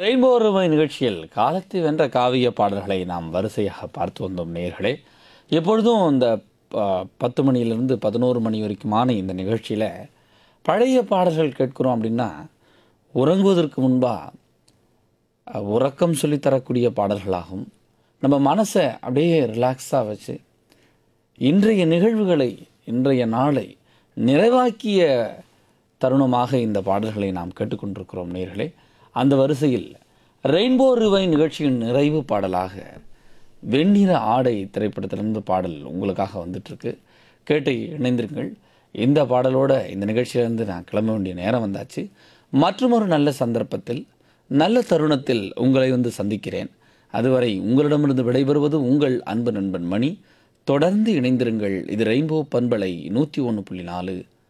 rainbow ரிவை நிகழ்ச்சியில் காலத்தை வென்ற காவிய பாடல்களை நாம் வரிசையாக பார்த்து வந்தோம் நேர்களே எப்பொழுதும் இந்த ப- பத்து மணியிலிருந்து பதினோரு மணி வரைக்குமான இந்த நிகழ்ச்சியில் பழைய பாடல்கள் கேட்குறோம் அப்படின்னா உறங்குவதற்கு முன்பாக அஹ், உறக்கம் சொல்லித் தரக்கூடிய பாடல்களாகும் நம்ம மனசை அப்படியே ரிலாக்ஸாக வச்சு இன்றைய நிகழ்வுகளை இன்றைய நாளை நிறைவாக்கிய தருணமாக இந்த பாடல்களை நாம் கேட்டுக்கொண்டிருக்கிறோம் நேர்களே அந்த வரிசையில் ரெயின்போ ரிவை நிகழ்ச்சியின் நிறைவு பாடலாக வெண்ணிற ஆடை திரைப்படத்திலிருந்து பாடல் உங்களுக்காக வந்துட்டுருக்கு கேட்டு இணைந்திருங்கள் இந்த பாடலோட இந்த நிகழ்ச்சியிலிருந்து நான் கிளம்ப வேண்டிய நேரம் வந்தாச்சு மற்றொரு நல்ல சந்தர்ப்பத்தில் நல்ல தருணத்தில் உங்களை வந்து சந்திக்கிறேன் அதுவரை உங்களிடமிருந்து விடைபெறுவது உங்கள் அன்பு நண்பன் மணி தொடர்ந்து இணைந்திருங்கள் இது ரெயின்போ பண்பலை நூற்றி ஒன்று புள்ளி நாலு